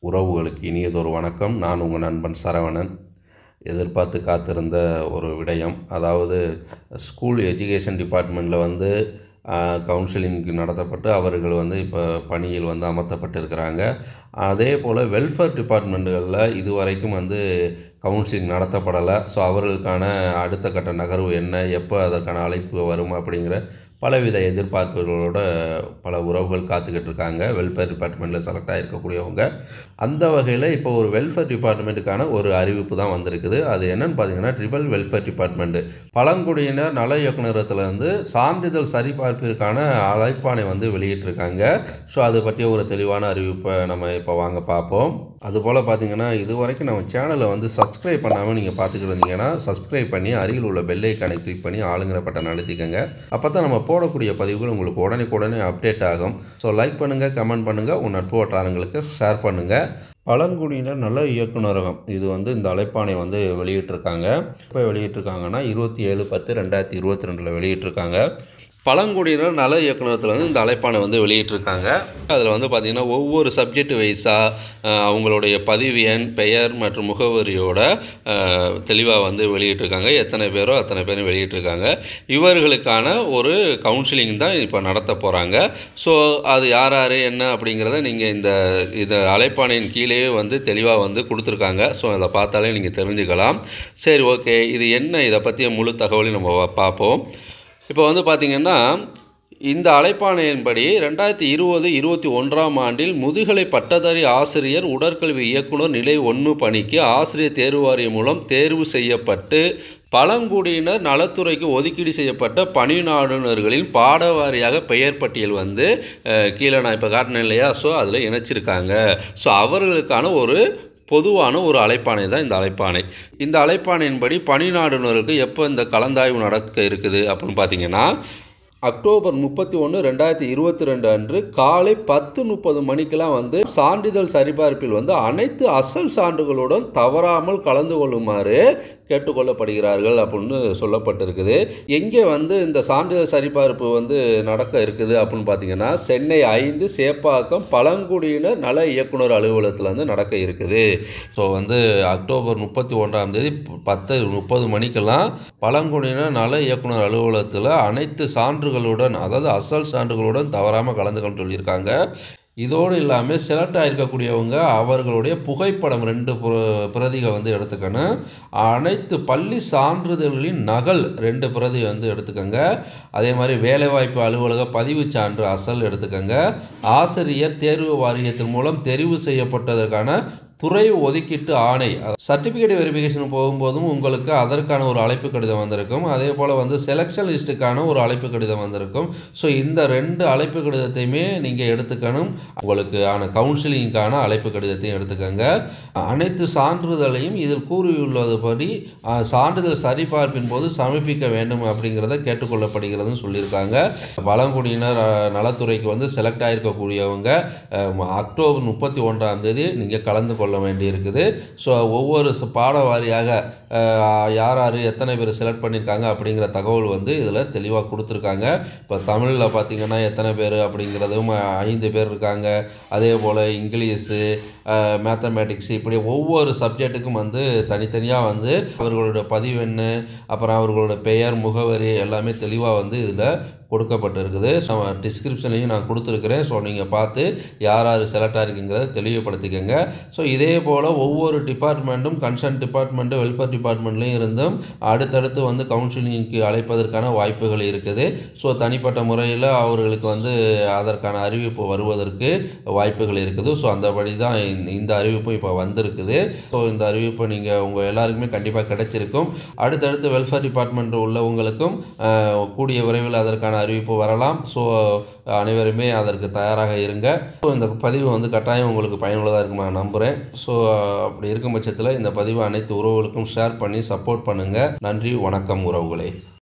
உறவுகளுக்கு இனியதொரு வணக்கம் நான் உங்கள் நண்பன் சரவணன் எதிர்பார்த்து காத்திருந்த ஒரு விடயம் அதாவது ஸ்கூல் எஜுகேஷன் டிபார்ட்மெண்ட்டில் வந்து கவுன்சிலிங் நடத்தப்பட்டு அவர்கள் வந்து இப்போ பணியில் வந்து அமர்த்தப்பட்டிருக்கிறாங்க அதே போல் வெல்ஃபேர் டிபார்ட்மெண்ட்டுகளில் இதுவரைக்கும் வந்து கவுன்சிலிங் நடத்தப்படலை ஸோ அவர்களுக்கான அடுத்த கட்ட நகர்வு என்ன எப்போ அதற்கான அழைப்பு வரும் அப்படிங்கிற பலவித எதிர்பார்ப்புகளோட பல உறவுகள் காத்துக்கிட்டு இருக்காங்க வெல்ஃபேர் டிபார்ட்மெண்ட்டில் செலக்ட் ஆகிருக்கக்கூடியவங்க அந்த வகையில் இப்போ ஒரு வெல்ஃபேர் டிபார்ட்மெண்ட்டுக்கான ஒரு அறிவிப்பு தான் வந்திருக்குது அது என்னன்னு பார்த்தீங்கன்னா ட்ரிபிள் வெல்ஃபேர் டிபார்ட்மெண்ட்டு பழங்குடியினர் நல இயக்குநரத்துலேருந்து சான்றிதழ் சரிபார்ப்பிற்கான அழைப்பானை வந்து வெளியிட்டிருக்காங்க ஸோ அதை பற்றிய ஒரு தெளிவான அறிவிப்பை நம்ம இப்போ வாங்க பார்ப்போம் அதுபோல் பார்த்தீங்கன்னா இது வரைக்கும் நம்ம சேனலை வந்து சப்ஸ்கிரைப் பண்ணாமல் நீங்கள் பார்த்துக்கிட்டு இருந்தீங்கன்னா சப்ஸ்கிரைப் பண்ணி அருகில் உள்ள பெல் ஐக்கானை கிளிக் பண்ணி ஆளுங்கிற பட்டன் அழுத்திக்கங்க அப்போ தான் நம்ம போடக்கூடிய பதிவுகள் உங்களுக்கு உடனுக்குடனே அப்டேட் ஆகும் ஸோ லைக் பண்ணுங்கள் கமெண்ட் பண்ணுங்கள் உன் நட்பு வட்டாரங்களுக்கு ஷேர் பண்ணுங்கள் பழங்குடியினர் நல இயக்குநரகம் இது வந்து இந்த அழைப்பானை வந்து வெளியிட்டிருக்காங்க இப்போ வெளியிட்டிருக்காங்கன்னா இருபத்தி ஏழு பத்து ரெண்டாயிரத்தி இருபத்தி ரெண்டில் வெளியிட்டிருக்காங்க பழங்குடியினர் நல இயக்குநரத்தில் வந்து இந்த அழைப்பானை வந்து வெளியிட்டிருக்காங்க அதில் வந்து பார்த்திங்கன்னா ஒவ்வொரு சப்ஜெக்ட் வைஸாக அவங்களுடைய பதிவு எண் பெயர் மற்றும் முகவரியோட தெளிவாக வந்து வெளியிட்டிருக்காங்க எத்தனை பேரோ அத்தனை பேரும் வெளியிட்டிருக்காங்க இவர்களுக்கான ஒரு கவுன்சிலிங் தான் இப்போ நடத்த போகிறாங்க ஸோ அது யார் யார் என்ன அப்படிங்கிறத நீங்கள் இந்த இந்த அழைப்பானையின் கீழே வந்து தெளிவாக வந்து கொடுத்துருக்காங்க ஸோ அதை பார்த்தாலே நீங்கள் தெரிஞ்சுக்கலாம் சரி ஓகே இது என்ன இதை பற்றிய முழு தகவலையும் நம்ம பார்ப்போம் இப்போ வந்து பார்த்திங்கன்னா இந்த அழைப்பாணையின்படி ரெண்டாயிரத்தி இருபது இருபத்தி ஒன்றாம் ஆண்டில் முதுகலை பட்டதாரி ஆசிரியர் உடற்கல்வி இயக்குனர் நிலை ஒன்று பணிக்கு ஆசிரியர் தேர்வு வாரியம் மூலம் தேர்வு செய்யப்பட்டு பழங்குடியினர் நலத்துறைக்கு ஒதுக்கீடு செய்யப்பட்ட பணிநாடுனர்களின் பாடவாரியாக பெயர் பட்டியல் வந்து கீழே நான் இப்போ காட்டினேன் இல்லையா ஸோ அதில் இணைச்சிருக்காங்க ஸோ அவர்களுக்கான ஒரு பொதுவான ஒரு அழைப்பானை தான் இந்த அழைப்பானை இந்த அழைப்பானையின்படி பணிநாடுனருக்கு எப்போ இந்த கலந்தாய்வு நடக்க இருக்குது அப்படின்னு பார்த்தீங்கன்னா அக்டோபர் முப்பத்தி ஒன்று ரெண்டாயிரத்தி இருபத்தி ரெண்டு அன்று காலை பத்து முப்பது மணிக்கெலாம் வந்து சான்றிதழ் சரிபார்ப்பில் வந்து அனைத்து அசல் சான்றுகளுடன் தவறாமல் கலந்து கொள்ளுமாறு கேட்டுக்கொள்ளப்படுகிறார்கள் அப்படின்னு சொல்லப்பட்டிருக்குது எங்கே வந்து இந்த சான்றிதழ் சரிபார்ப்பு வந்து நடக்க இருக்குது அப்படின்னு பார்த்தீங்கன்னா சென்னை ஐந்து சேப்பாக்கம் பழங்குடியினர் நல இயக்குனர் அலுவலகத்தில் வந்து நடக்க இருக்குது ஸோ வந்து அக்டோபர் முப்பத்தி ஒன்றாம் தேதி பத்து முப்பது மணிக்கெல்லாம் பழங்குடியினர் நல இயக்குனர் அலுவலகத்தில் அனைத்து சான்றுகளுடன் அதாவது அசல் சான்றுகளுடன் தவறாமல் கலந்துக்கணும்னு சொல்லியிருக்காங்க இதோடு இல்லாமல் செலக்ட் ஆகிருக்கக்கூடியவங்க அவர்களுடைய புகைப்படம் ரெண்டு பிரதிகள் வந்து எடுத்துக்கணும் அனைத்து பள்ளி சான்றிதழ்களின் நகல் ரெண்டு பிரதி வந்து எடுத்துக்கோங்க அதே மாதிரி வேலைவாய்ப்பு அலுவலக பதிவு சான்று அசல் எடுத்துக்கோங்க ஆசிரியர் தேர்வு வாரியத்தின் மூலம் தெரிவு செய்யப்பட்டதற்கான துறை ஒதுக்கீட்டு ஆணை சர்டிஃபிகேட் வெரிஃபிகேஷன் போகும்போதும் உங்களுக்கு அதற்கான ஒரு அழைப்பு கடிதம் வந்திருக்கும் அதே போல் வந்து செலெக்ஷன் லிஸ்ட்டுக்கான ஒரு அழைப்பு கடிதம் வந்திருக்கும் ஸோ இந்த ரெண்டு அழைப்பு கடிதத்தையுமே நீங்கள் எடுத்துக்கணும் உங்களுக்கு ஆன கவுன்சிலிங்கான அழைப்பு கடிதத்தையும் எடுத்துக்கோங்க அனைத்து சான்றிதழையும் இதில் கூறியுள்ளதுபடி சான்றிதழ் சரிபார்ப்பின் போது சமர்ப்பிக்க வேண்டும் அப்படிங்கிறத கேட்டுக்கொள்ளப்படுகிறதுன்னு சொல்லியிருக்காங்க பழங்குடியினர் நலத்துறைக்கு வந்து செலக்ட் ஆகிருக்கக்கூடியவங்க அக்டோபர் முப்பத்தி ஒன்றாம் தேதி நீங்கள் கலந்து கொள்ள கொள்ள வேண்டியிருக்குது ஸோ ஒவ்வொரு பாட வாரியாக யார் யார் எத்தனை பேர் செலக்ட் பண்ணியிருக்காங்க அப்படிங்கிற தகவல் வந்து இதில் தெளிவாக கொடுத்துருக்காங்க இப்போ தமிழில் பார்த்திங்கன்னா எத்தனை பேர் அப்படிங்கிறதும் ஐந்து பேர் இருக்காங்க அதே போல் இங்கிலீஷு மேத்தமேட்டிக்ஸ் இப்படி ஒவ்வொரு சப்ஜெக்ட்டுக்கும் வந்து தனித்தனியாக வந்து அவர்களுடைய பதிவெண்ணு அப்புறம் அவர்களோட பெயர் முகவரி எல்லாமே தெளிவாக வந்து இதில் கொடுக்கப்பட்டிருக்குது ஸோ டிஸ்கிரிப்ஷன்லையும் நான் கொடுத்துருக்குறேன் ஸோ நீங்கள் பார்த்து யார் யார் செலக்ட் ஆகிருக்குங்கிறத தெளிவுபடுத்திக்கோங்க ஸோ இதே போல் ஒவ்வொரு டிபார்ட்மெண்ட்டும் கன்சர்ன் டிபார்ட்மெண்ட்டு வெல்ஃபேர் டிபார்ட்மெண்ட்லேயும் இருந்தும் அடுத்தடுத்து வந்து கவுன்சிலிங்க்கு அழைப்பதற்கான வாய்ப்புகள் இருக்குது ஸோ தனிப்பட்ட முறையில் அவர்களுக்கு வந்து அதற்கான அறிவிப்பு வருவதற்கு வாய்ப்புகள் இருக்குது ஸோ அந்தபடி தான் இந்த அறிவிப்பு இப்போ வந்திருக்குது ஸோ இந்த அறிவிப்பு நீங்கள் உங்கள் எல்லாருக்குமே கண்டிப்பாக கிடைச்சிருக்கும் அடுத்தடுத்து வெல்ஃபேர் டிபார்ட்மெண்ட் உள்ளவங்களுக்கும் கூடிய விரைவில் அதற்கான அறிவிப்பு வரலாம் ஸோ அனைவருமே அதற்கு தயாராக இருங்க ஸோ இந்த பதிவு வந்து கட்டாயம் உங்களுக்கு பயனுள்ளதாக இருக்கும் நான் நம்புகிறேன் ஸோ அப்படி இருக்கும் பட்சத்தில் இந்த பதிவு அனைத்து உறவுகளுக்கும் ஷேர் பண்ணி சப்போர்ட் பண்ணுங்கள் நன்றி வணக்கம் உறவுகளே